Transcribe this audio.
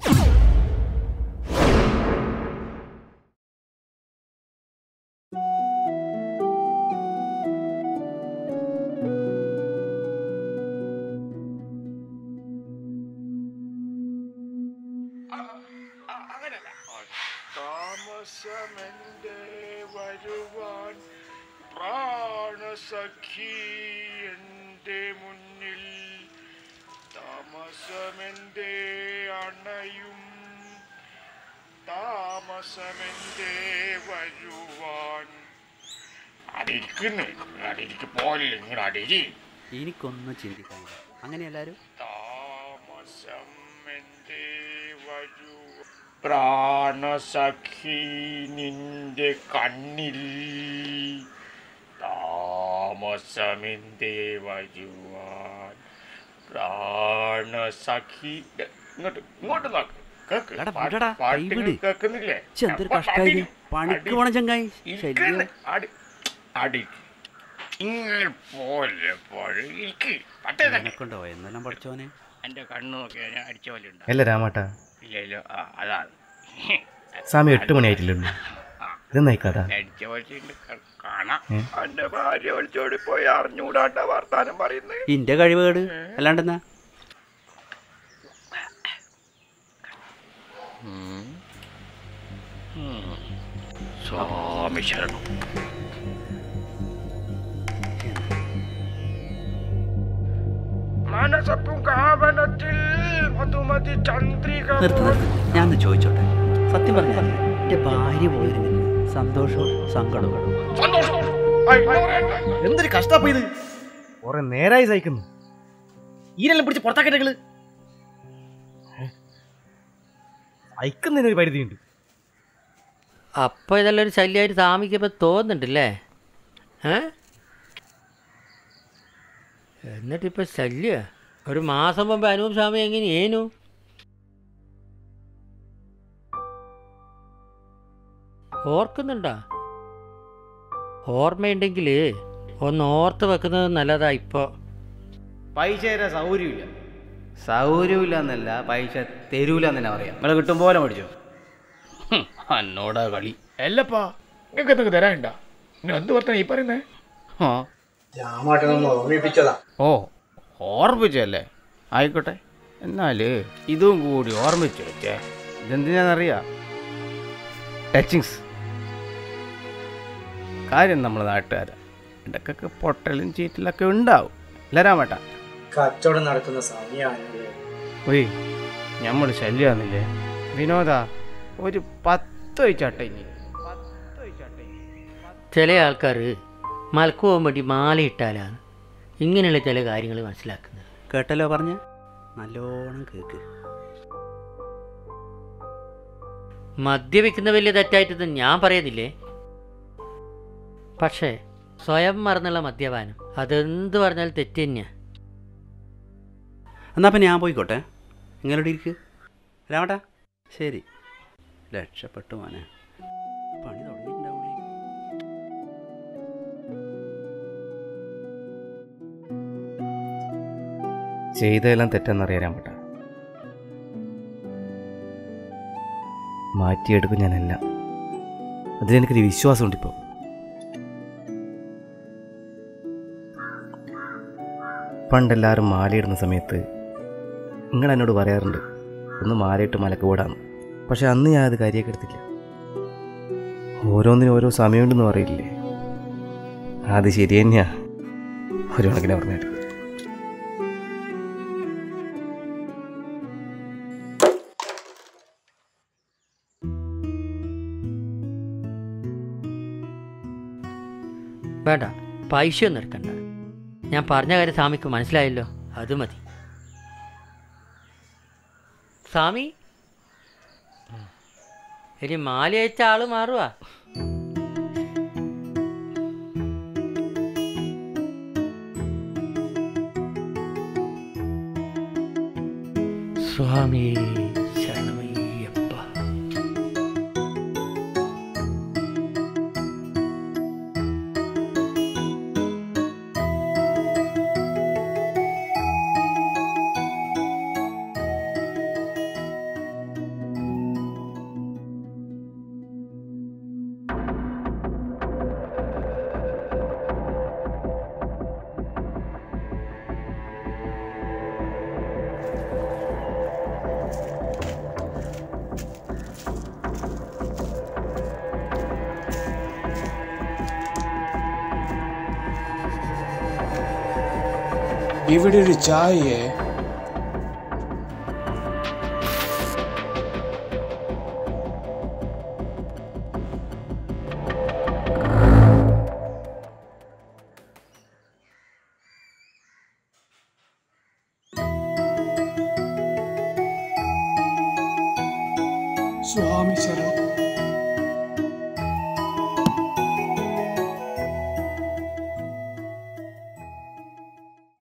താമസമെന്റെ വരുവാൻ പ്രാണസഖി എന്റെ മുന്നിൽ താമസമെന്റെ അണയും താമസമെന്റെ വരുവാൻ അടിക്കുന്നു അടിക്ക് പോലെ ഇങ്ങോട്ട് അടിരി എനിക്കൊന്നും ചിന്തിക്കാനില്ല അങ്ങനെ എല്ലാവരും താമസം എന്റെ വരൂ പ്രാണസഖി നിന്റെ കണ്ണിൽ താമസമെന്തേ വരുവാൻ പ്രാണസഖി ദേ, ഇങ്ങോട്ട് ഇങ്ങോട്ട് നോക്ക് കേക്ക് എടാ, പാ- വിടടാ, പാട്ടുകൾ കൈവിട്. കേൾക്കുന്നില്ലേ ഛെ, എന്തൊരു അപ്പൊ കഷ്ടായി അടി, പണിക്ക് അടി. പോണം ചങ്ങായി ഇരിക്കണ്. ശല്യം അടി അടി ഇങ്ങനെ പോലെ പോലെ ഇരിക്ക് പറ്റേ എന്നെക്കൊണ്ടോ എന്നെല്ലാം പഠിച്ചോനെ എന്റെ കണ്ണു നോക്കിയാ ഞാൻ അടിച്ച പോലെ ഉണ്ട് അല്ല രാമാട്ടാ ഇല്ല ഇല്ല ആ അതാണ് സമയം എട്ട് മണിയായിട്ടില്ലല്ലോ ഇതെന്നായി കഥ അടിച്ച പോലെ ഉണ്ട്. ക- കാണാം ഏ? എന്റെ ഭാര്യ വിളിച്ചോടി പോയി അറിഞ്ഞൂടാണ്ട വർത്താനം പറയുന്നത് ഇന്റെ കഴിവുകേട് അല്ലാണ്ടെന്നാ സ്വാമി ശരണം മനസപ്പുകാവനത്തിൽ മധുമതി ചന്ദ്രിക നിർത്ത് നിർത്ത് ഞാൻ ഒന്ന് ചോദിച്ചോട്ടെ സത്യം പറഞ്ഞാൽ എന്റെ ഭാര്യ പോയിരുന്നില്ല സന്തോഷവും സങ്കടവും സന്തോഷം ആ, ഇന്ന് പറയണ്ട. എന്തൊരു കഷ്ടപ്പോ ഇത് കുറെ നേരായി സഹിക്കുന്നു ഈനെല്ലാം പിടിച്ച് പുറത്താക്കട്ടെ നിങ്ങള് സഹിക്കുന്നതിനൊരു പരിധിയുണ്ട് അപ്പോൾ ഇതെല്ലാം ഒരു ശല്യമായിട്ട് താമിക്കപ്പോൾ തോന്നുന്നുണ്ടല്ലേ ഏ എന്നിട്ടിപ്പോൾ ശല്യ ഒരു മാസം മുമ്പ് അനൂപ് സ്വാമി എങ്ങനെയേനു ഓർക്കുന്നുണ്ടോ ഓർമ്മയുണ്ടെങ്കിൽ ഒന്ന് ഓർത്ത് വെക്കുന്നത് നല്ലതാ ഇപ്പോൾ പൈസ തരാൻ സൗകര്യമില്ല സൗകര്യമില്ല എന്നല്ല പൈസ തരൂല എന്ന് തന്നെ പറയാം നിങ്ങൾ കിട്ടും പോലെ മേടിച്ചോ ഹും, എന്നോടാ കളി അല്ലപ്പാ നിങ്ങൾക്ക് എന്തൊക്കെ തരാനുണ്ട ഇനി എന്ത് വർത്താനം ഈ പറയുന്നേ ആ ഓ ഓർമ്മിച്ചല്ലേ ആയിക്കോട്ടെ എന്നാല് ഇതും കൂടി ഓർമ്മിച്ചു വെച്ചേ ഇതെന്തിനാന്നറിയാം ടച്ചിങ്സ് കാര്യം നമ്മളെ നാട്ടുകാരാ ഇടക്കൊക്കെ പൊട്ടലും ചീറ്റലൊക്കെ ഉണ്ടാവും അല്ല രാമേട്ടാ കച്ചവടം നടക്കുന്ന സമയമാണ് ഒയ് നമ്മൾ ശല്യാന്നില്ലേ വിനോദ ഒരു പത്ത് വെച്ചാട്ടെ ഇനി പത്ത് വെച്ചാട്ടെ ചില ആൾക്കാർ മലക്ക് പോകാൻ വേണ്ടി മാലയിട്ടാലാണ് ഇങ്ങനെയുള്ള ചില കാര്യങ്ങൾ മനസ്സിലാക്കുന്നത് കേട്ടല്ലോ പറഞ്ഞ നല്ലോണം കേക്ക് മദ്യപിക്കുന്ന വലിയ തെറ്റായിട്ടൊന്നും ഞാൻ പറയുന്നില്ലേ പക്ഷേ സ്വയം മറന്നുള്ള മദ്യപാനം അതെന്ത് പറഞ്ഞാലും തെറ്റ് തന്നെയാണ് എന്നാ അപ്പം ഞാൻ പോയിക്കോട്ടെ നിങ്ങളോട് ഇരിക്ക് രാമട്ടാ ശരി രക്ഷപ്പെട്ടു മോനെ പണി തുടങ്ങിയിട്ടുണ്ടാവുള്ളൂ ചെയ്തതെല്ലാം തെറ്റെന്നറിയാൻ രാമേട്ട മാറ്റിയെടുക്കും ഞാനെല്ലാം അതിലെനിക്കൊരു വിശ്വാസമുണ്ട് ഇപ്പോൾ പണ്ടെല്ലാവരും മാലയിടുന്ന സമയത്ത് നിങ്ങൾ എന്നോട് പറയാറുണ്ട് ഒന്ന് മാലയിട്ട് മലക്ക് ഓടാന്ന് പക്ഷെ അന്ന് ഞാൻ അത് കാര്യമൊക്കെ എടുത്തില്ല ഓരോന്നിനും ഓരോ സമയമുണ്ടെന്ന് പറയില്ലേ അത് ശരി തന്നെയാ ഒരു കണക്കിനെ പറഞ്ഞിട്ട് വേണ്ട പൈസയൊന്നും എടുക്കണ്ട ഞാൻ പറഞ്ഞ കാര്യം സ്വാമിക്ക് മനസ്സിലായല്ലോ അത് മതി സ്വാമി ഇനി മാല അയച്ച ആള് മാറുവാ സ്വാമി ശരണമയ്യപ്പ ഇവിടെ ഒരു ചായയെ സ്വാമി ശരണം